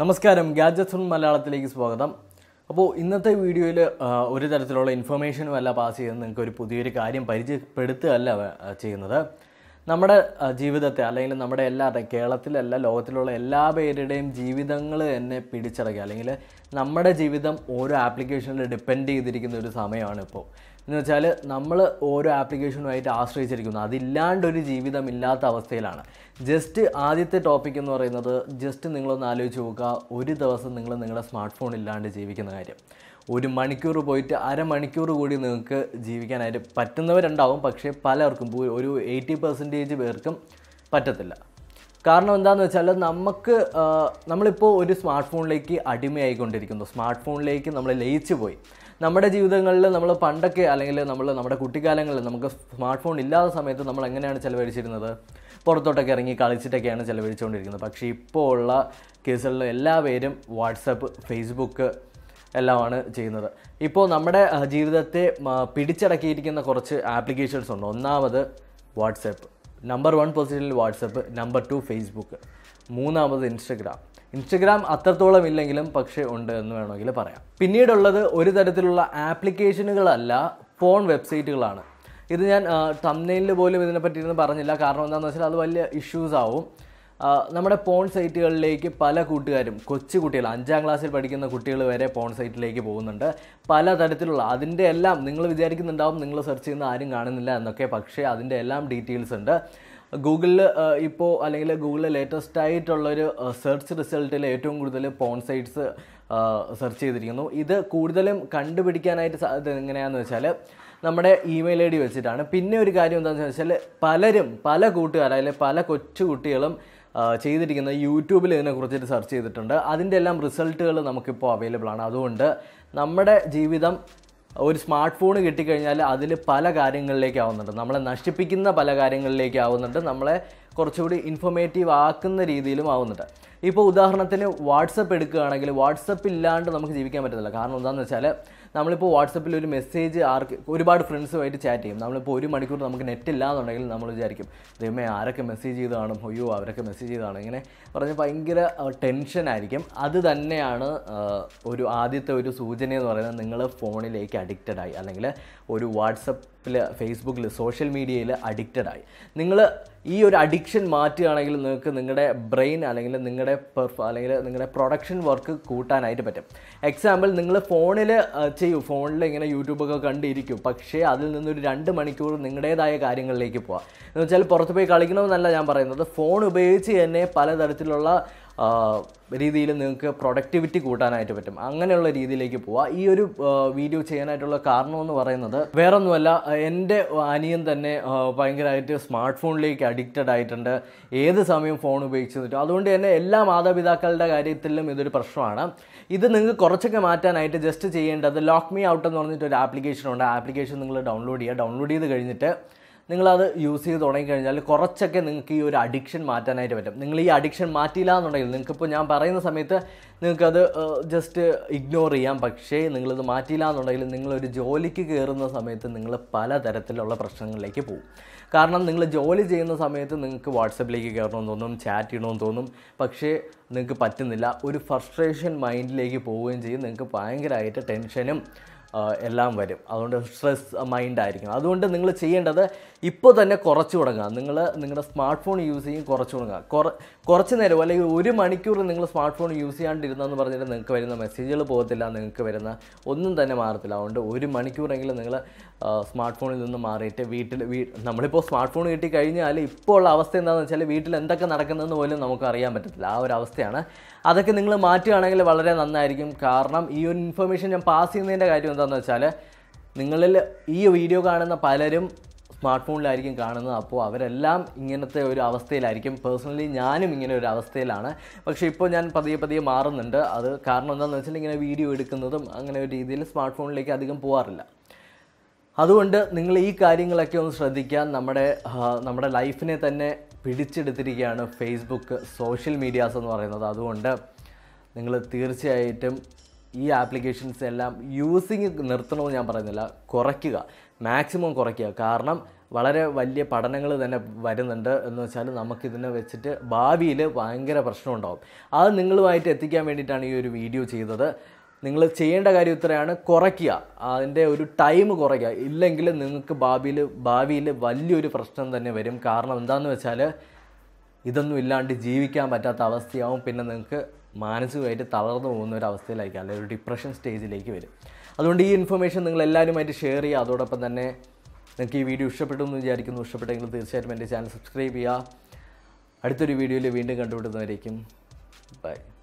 നമസ്കാരം gadgets from മലയാളത്തിലേക്ക് സ്വാഗതം അപ്പോൾ ഇന്നത്തെ വീഡിയോയിൽ ഒരു തരത്തിലുള്ള ഇൻഫർമേഷനും അല്ല പാസ് ചെയ്യുന്നത് നിങ്ങൾക്ക് ഒരു പുതിയൊരു കാര്യം പരിചയപ്പെടുത്തുകയല്ല ആ, ചെയ്യുന്നത് നമ്മുടെ ആ, ജീവിതത്തെ അല്ലെങ്കിൽ നമ്മുടെ എല്ലാവരുടെയും കേരളത്തിലല്ല ലോകത്തിലുള്ള എല്ലാ പേരുടെയും ജീവിതങ്ങൾ തന്നെ പിടിച്ചടക്കുക അല്ലെങ്കിൽ നമ്മുടെ ജീവിതം ഓരോ ആപ്ലിക്കേഷനിൽ ഡിപ്പെൻഡ് ചെയ്തിരിക്കുന്ന ഒരു സമയമാണ് ഇപ്പോൾ എന്ന് വെച്ചാൽ നമ്മൾ ഓരോ ആപ്ലിക്കേഷനുമായിട്ട് ആശ്രയിച്ചിരിക്കുന്നു അതില്ലാണ്ട് ഒരു ജീവിതം ഇല്ലാത്ത അവസ്ഥയിലാണ് ജസ്റ്റ് ആദ്യത്തെ ടോപ്പിക് എന്ന് പറയുന്നത് ജസ്റ്റ് നിങ്ങളൊന്ന് ആലോചിച്ച് നോക്കുക ഒരു ദിവസം നിങ്ങൾ നിങ്ങളുടെ സ്മാർട്ട് ഫോൺ ഇല്ലാണ്ട് ജീവിക്കുന്ന കാര്യം ഒരു മണിക്കൂർ പോയിട്ട് അരമണിക്കൂർ കൂടി നിങ്ങൾക്ക് ജീവിക്കാനായിട്ട് പറ്റുന്നവരുണ്ടാവും പക്ഷേ പലർക്കും ഭൂ- ഒരു എയ്റ്റി പെർസെൻറ്റേജ് പേർക്കും പറ്റത്തില്ല കാരണം എന്താണെന്ന് വെച്ചാൽ നമുക്ക് ആ, നമ്മളിപ്പോൾ ഒരു സ്മാർട്ട് ഫോണിലേക്ക് അടിമയായിക്കൊണ്ടിരിക്കുന്നു സ്മാർട്ട് ഫോണിലേക്ക് നമ്മൾ ലയിച്ചു പോയി നമ്മുടെ ജീവിതങ്ങളിൽ നമ്മൾ പണ്ടൊക്കെ അല്ലെങ്കിൽ നമ്മൾ നമ്മുടെ കുട്ടിക്കാലങ്ങളിൽ നമുക്ക് സ്മാർട്ട് ഫോൺ ഇല്ലാത്ത സമയത്ത് നമ്മൾ എങ്ങനെയാണ് ചിലവഴിച്ചിരുന്നത് പുറത്തോട്ടൊക്കെ ഇറങ്ങി കളിച്ചിട്ടൊക്കെയാണ് ചിലവഴിച്ചുകൊണ്ടിരിക്കുന്നത് പക്ഷേ ഇപ്പോൾ ഉള്ള കേസുകളിൽ എല്ലാ പേരും വാട്സപ്പ് ഫേസ്ബുക്ക് എല്ലാമാണ് ചെയ്യുന്നത് ഇപ്പോൾ നമ്മുടെ ആ, ജീവിതത്തെ ആ, പിടിച്ചടക്കിയിരിക്കുന്ന കുറച്ച് ആപ്ലിക്കേഷൻസ് ഉണ്ട് ഒന്നാമത് വാട്സപ്പ് നമ്പർ വൺ പൊസിഷനിൽ വാട്സപ്പ് നമ്പർ ടു ഫേസ്ബുക്ക് മൂന്നാമത് ഇൻസ്റ്റഗ്രാം ഇൻസ്റ്റഗ്രാം അത്രത്തോളം ഇല്ലെങ്കിലും പക്ഷേ ഉണ്ട് എന്ന് വേണമെങ്കിൽ പറയാം പിന്നീടുള്ളത് ഒരു തരത്തിലുള്ള ആപ്ലിക്കേഷനുകളല്ല ഫോൺ വെബ്സൈറ്റുകളാണ് ഇത് ഞാൻ തമ്നെയിലിൽ പോലും ഇതിനെ പറ്റിയിരുന്ന് പറഞ്ഞില്ല കാരണം എന്താണെന്ന് വെച്ചാൽ അത് വലിയ ഇഷ്യൂസ് ആവും ആ, നമ്മുടെ പോൺ സൈറ്റുകളിലേക്ക് പല കൂട്ടുകാരും കൊച്ചു കുട്ടികൾ അഞ്ചാം ക്ലാസ്സിൽ പഠിക്കുന്ന കുട്ടികൾ വരെ പോൺ സൈറ്റിലേക്ക് പോകുന്നുണ്ട് പല തരത്തിലുള്ള അതിൻ്റെ എല്ലാം നിങ്ങൾ വിചാരിക്കുന്നുണ്ടാവും നിങ്ങൾ സെർച്ച് ചെയ്യുന്ന ആരും കാണുന്നില്ല എന്നൊക്കെ പക്ഷേ അതിൻ്റെ എല്ലാം ഡീറ്റെയിൽസ് ഉണ്ട് ഗൂഗിളിൽ ഇപ്പോൾ അല്ലെങ്കിൽ ഗൂഗിളിൽ ലേറ്റസ്റ്റ് ആയിട്ടുള്ളൊരു സെർച്ച് റിസൾട്ടിൽ ഏറ്റവും കൂടുതൽ പോൺ സൈറ്റ്സ് സെർച്ച് ചെയ്തിരിക്കുന്നു ഇത് കൂടുതലും കണ്ടുപിടിക്കാനായിട്ട് സാധ്യത എങ്ങനെയാണെന്ന് വെച്ചാൽ നമ്മുടെ ഇമെയിൽ ഐ ഡി വെച്ചിട്ടാണ് പിന്നെ ഒരു കാര്യം എന്താണെന്ന് വെച്ചാൽ പലരും പല കൂട്ടുകാർ അല്ലെങ്കിൽ പല കൊച്ചു കുട്ടികളും ആ, ചെയ്തിരിക്കുന്നത് യൂട്യൂബിൽ ഇതിനെക്കുറിച്ചിട്ട് സെർച്ച് ചെയ്തിട്ടുണ്ട് അതിൻ്റെ എല്ലാം റിസൾട്ടുകൾ നമുക്കിപ്പോൾ അവൈലബിൾ ആണ് അതുകൊണ്ട് നമ്മുടെ ജീവിതം ഒരു സ്മാർട്ട് ഫോൺ കിട്ടിക്കഴിഞ്ഞാൽ അതിൽ പല കാര്യങ്ങളിലേക്ക് ആവുന്നുണ്ട് നമ്മളെ നശിപ്പിക്കുന്ന പല കാര്യങ്ങളിലേക്ക് ആവുന്നുണ്ട് നമ്മളെ കുറച്ചുകൂടി ഇൻഫോർമേറ്റീവ് ആക്കുന്ന രീതിയിലും ആവുന്നുണ്ട് ഇപ്പോൾ ഉദാഹരണത്തിന് വാട്സപ്പ് എടുക്കുകയാണെങ്കിൽ വാട്സപ്പ് ഇല്ലാണ്ട് നമുക്ക് ജീവിക്കാൻ പറ്റത്തില്ല കാരണം എന്താണെന്ന് വെച്ചാൽ നമ്മളിപ്പോൾ വാട്സപ്പിൽ ഒരു മെസ്സേജ് ആർക്ക് ഒരുപാട് ഫ്രണ്ട്സുമായിട്ട് ചാറ്റ് ചെയ്യും നമ്മളിപ്പോൾ ഒരു മണിക്കൂർ നമുക്ക് നെറ്റ് ഇല്ല എന്നുണ്ടെങ്കിൽ നമ്മൾ വിചാരിക്കും ദൈവമേ ആരൊക്കെ മെസ്സേജ് ചെയ്ത് കാണും അയ്യോ അവരൊക്കെ മെസ്സേജ് ചെയ്ത് കാണും ഇങ്ങനെ പറഞ്ഞ് ഭയങ്കര ടെൻഷനായിരിക്കും അത് തന്നെയാണ് ആ, ഒരു ആദ്യത്തെ ഒരു സൂചന എന്ന് പറയുന്നത് നിങ്ങൾ ഫോണിലേക്ക് അഡിക്റ്റഡ് ആയി അല്ലെങ്കിൽ ഒരു വാട്സപ്പിൽ ഫേസ്ബുക്കിൽ സോഷ്യൽ മീഡിയയിൽ അഡിക്റ്റഡ് ആയി നിങ്ങൾ ഈ ഒരു അഡിക്ഷൻ മാറ്റുകയാണെങ്കിൽ നിങ്ങൾക്ക് നിങ്ങളുടെ ബ്രെയിൻ അല്ലെങ്കിൽ നിങ്ങളുടെ പെർഫ അല്ലെങ്കിൽ നിങ്ങളുടെ പ്രൊഡക്ഷൻ വർക്ക് കൂട്ടാനായിട്ട് പറ്റും എക്സാമ്പിൾ നിങ്ങൾ ഫോണിൽ ചെയ്യൂ ഫോണിൽ ഇങ്ങനെ യൂട്യൂബൊക്കെ കണ്ടിരിക്കും പക്ഷേ അതിൽ നിന്നൊരു രണ്ട് മണിക്കൂർ നിങ്ങളുടേതായ കാര്യങ്ങളിലേക്ക് പോവാം എന്ന് വെച്ചാൽ പുറത്ത് പോയി കളിക്കണമെന്നല്ല ഞാൻ പറയുന്നത് ഫോൺ ഉപയോഗിച്ച് തന്നെ പലതരത്തിലുള്ള രീതിയിൽ നിങ്ങൾക്ക് പ്രൊഡക്ടിവിറ്റി കൂട്ടാനായിട്ട് പറ്റും അങ്ങനെയുള്ള രീതിയിലേക്ക് പോവാം ഈ ഒരു ആ, വീഡിയോ ചെയ്യാനായിട്ടുള്ള കാരണം എന്ന് പറയുന്നത് വേറൊന്നുമല്ല ആ, എൻ്റെ അനിയൻ തന്നെ ആ, ഭയങ്കരമായിട്ട് സ്മാർട്ട് ഫോണിലേക്ക് അഡിക്റ്റഡ് ആയിട്ടുണ്ട് ഏത് സമയവും ഫോൺ ഉപയോഗിച്ച് പറ്റും അതുകൊണ്ട് തന്നെ എല്ലാ മാതാപിതാക്കളുടെ കാര്യത്തിലും ഇതൊരു പ്രശ്നമാണ് ഇത് നിങ്ങൾക്ക് കുറച്ചൊക്കെ മാറ്റാനായിട്ട് ജസ്റ്റ് ചെയ്യേണ്ടത് ലോക്ക് മീ ഔട്ട് എന്ന് പറഞ്ഞിട്ട് ഒരു ആപ്ലിക്കേഷൻ ഉണ്ട് ആ ആപ്ലിക്കേഷൻ നിങ്ങൾ ഡൗൺലോഡ് ചെയ്യുക ഡൗൺലോഡ് ചെയ്ത് കഴിഞ്ഞിട്ട് നിങ്ങളത് യൂസ് ചെയ്ത് തുടങ്ങിക്കഴിഞ്ഞാൽ കുറച്ചൊക്കെ നിങ്ങൾക്ക് ഈ ഒരു അഡിക്ഷൻ മാറ്റാനായിട്ട് പറ്റും നിങ്ങൾ ഈ അഡിക്ഷൻ മാറ്റിയില്ല എന്നുണ്ടെങ്കിൽ നിങ്ങൾക്കിപ്പോൾ ഞാൻ പറയുന്ന സമയത്ത് നിങ്ങൾക്കത് ജസ്റ്റ് ഇഗ്നോർ ചെയ്യാം പക്ഷേ നിങ്ങളിത് മാറ്റിയില്ല എന്നുണ്ടെങ്കിൽ നിങ്ങളൊരു ജോലിക്ക് കയറുന്ന സമയത്ത് നിങ്ങൾ പലതരത്തിലുള്ള പ്രശ്നങ്ങളിലേക്ക് പോകും കാരണം നിങ്ങൾ ജോലി ചെയ്യുന്ന സമയത്ത് നിങ്ങൾക്ക് വാട്സപ്പിലേക്ക് കയറണമെന്ന് തോന്നും ചാറ്റ് ചെയ്യണമെന്ന് തോന്നും പക്ഷേ നിങ്ങൾക്ക് പറ്റുന്നില്ല ഒരു ഫ്രസ്ട്രേഷൻ മൈൻഡിലേക്ക് പോവുകയും ചെയ്യും നിങ്ങൾക്ക് ഭയങ്കരമായിട്ട് ടെൻഷനും ആഹ് എല്ലാം വരും അതുകൊണ്ട് സ്ട്രെസ് മൈൻഡ് ആയിരിക്കും അതുകൊണ്ട് നിങ്ങൾ ചെയ്യേണ്ടത് ഇപ്പോൾ തന്നെ കുറച്ച് തുടങ്ങുക നിങ്ങൾ നിങ്ങളുടെ സ്മാർട്ട് ഫോൺ യൂസ് ചെയ്യും കുറച്ച് തുടങ്ങുക കുറ കുറച്ച് നേരം അല്ലെങ്കിൽ ഒരു മണിക്കൂർ നിങ്ങൾ സ്മാർട്ട് ഫോൺ യൂസ് ചെയ്യാണ്ടിരുന്നെന്ന് പറഞ്ഞിട്ട് നിങ്ങൾക്ക് വരുന്ന മെസ്സേജുകൾ പോകത്തില്ല നിങ്ങൾക്ക് വരുന്ന ഒന്നും തന്നെ മാറത്തില്ല അതുകൊണ്ട് ഒരു മണിക്കൂറെങ്കിലും നിങ്ങൾ സ്മാർട്ട് ഫോണിൽ നിന്ന് മാറിയിട്ട് വീട്ടിൽ വീ നമ്മളിപ്പോൾ സ്മാർട്ട് ഫോൺ കിട്ടി കഴിഞ്ഞാൽ ഇപ്പോൾ ഉള്ള അവസ്ഥ എന്താണെന്ന് വെച്ചാൽ വീട്ടിൽ എന്തൊക്കെ നടക്കുന്നതെന്ന് പോലും നമുക്ക് അറിയാൻ പറ്റത്തില്ല ആ ഒരു അവസ്ഥയാണ് അതൊക്കെ നിങ്ങൾ മാറ്റുകയാണെങ്കിൽ വളരെ നന്നായിരിക്കും കാരണം ഈ ഒരു ഇൻഫർമേഷൻ ഞാൻ പാസ് ചെയ്യുന്നതിൻ്റെ കാര്യം എന്താണെന്ന് വെച്ചാൽ നിങ്ങളിൽ ഈ വീഡിയോ കാണുന്ന പലരും സ്മാർട്ട് ഫോണിലായിരിക്കും കാണുന്നത് അപ്പോൾ അവരെല്ലാം ഇങ്ങനത്തെ ഒരു അവസ്ഥയിലായിരിക്കും പേഴ്സണലി ഞാനും ഇങ്ങനെ ഒരു അവസ്ഥയിലാണ് പക്ഷേ ഇപ്പോൾ ഞാൻ പതിയെ പതിയെ മാറുന്നുണ്ട് അത് കാരണം എന്താണെന്ന് വെച്ചാൽ ഇങ്ങനെ വീഡിയോ എടുക്കുന്നതും അങ്ങനെ ഒരു രീതിയിൽ സ്മാർട്ട് ഫോണിലേക്ക് അധികം പോകാറില്ല അതുകൊണ്ട് നിങ്ങൾ ഈ കാര്യങ്ങളൊക്കെ ഒന്ന് ശ്രദ്ധിക്കാൻ നമ്മുടെ ആ, നമ്മുടെ ലൈഫിനെ തന്നെ പിടിച്ചെടുത്തിരിക്കുകയാണ് ഫേസ്ബുക്ക് സോഷ്യൽ മീഡിയാസ് എന്ന് പറയുന്നത് അതുകൊണ്ട് നിങ്ങൾ തീർച്ചയായിട്ടും ഈ ആപ്ലിക്കേഷൻസ് എല്ലാം യൂസിങ് നിർത്തണമെന്ന് ഞാൻ പറയുന്നില്ല കുറയ്ക്കുക മാക്സിമം കുറയ്ക്കുക കാരണം വളരെ വലിയ പഠനങ്ങൾ തന്നെ വരുന്നുണ്ട് എന്ന് വെച്ചാൽ നമുക്കിതിനെ വെച്ചിട്ട് ഭാവിയിൽ ഭയങ്കര പ്രശ്നമുണ്ടാവും അത് നിങ്ങളുമായിട്ട് എത്തിക്കാൻ വേണ്ടിയിട്ടാണ് ഈ ഒരു വീഡിയോ ചെയ്തത് നിങ്ങൾ ചെയ്യേണ്ട കാര്യം ഇത്രയാണ് കുറയ്ക്കുക അതിൻ്റെ ഒരു ടൈം കുറയ്ക്കുക ഇല്ലെങ്കിൽ നിങ്ങൾക്ക് ഭാവിയിൽ ഭാവിയിൽ വലിയൊരു പ്രശ്നം തന്നെ വരും കാരണം എന്താണെന്ന് വെച്ചാൽ ഇതൊന്നും ഇല്ലാണ്ട് ജീവിക്കാൻ പറ്റാത്ത അവസ്ഥയാവും പിന്നെ നിങ്ങൾക്ക് മാനസികമായിട്ട് തളർന്നു പോകുന്ന ഒരു അവസ്ഥയിലായിരിക്കും അല്ലെങ്കിൽ ഒരു ഡിപ്രഷൻ സ്റ്റേജിലേക്ക് വരും അതുകൊണ്ട് ഈ ഇൻഫർമേഷൻ നിങ്ങൾ എല്ലാവരുമായിട്ട് ഷെയർ ചെയ്യുക അതോടൊപ്പം തന്നെ നിങ്ങൾക്ക് ഈ വീഡിയോ ഇഷ്ടപ്പെട്ടു എന്ന് വിചാരിക്കുന്നു ഇഷ്ടപ്പെട്ടെങ്കിൽ തീർച്ചയായിട്ടും എൻ്റെ ചാനൽ സബ്സ്ക്രൈബ് ചെയ്യുക അടുത്തൊരു വീഡിയോയിൽ വീണ്ടും കണ്ടുപിടുന്നവരേക്കും ബൈ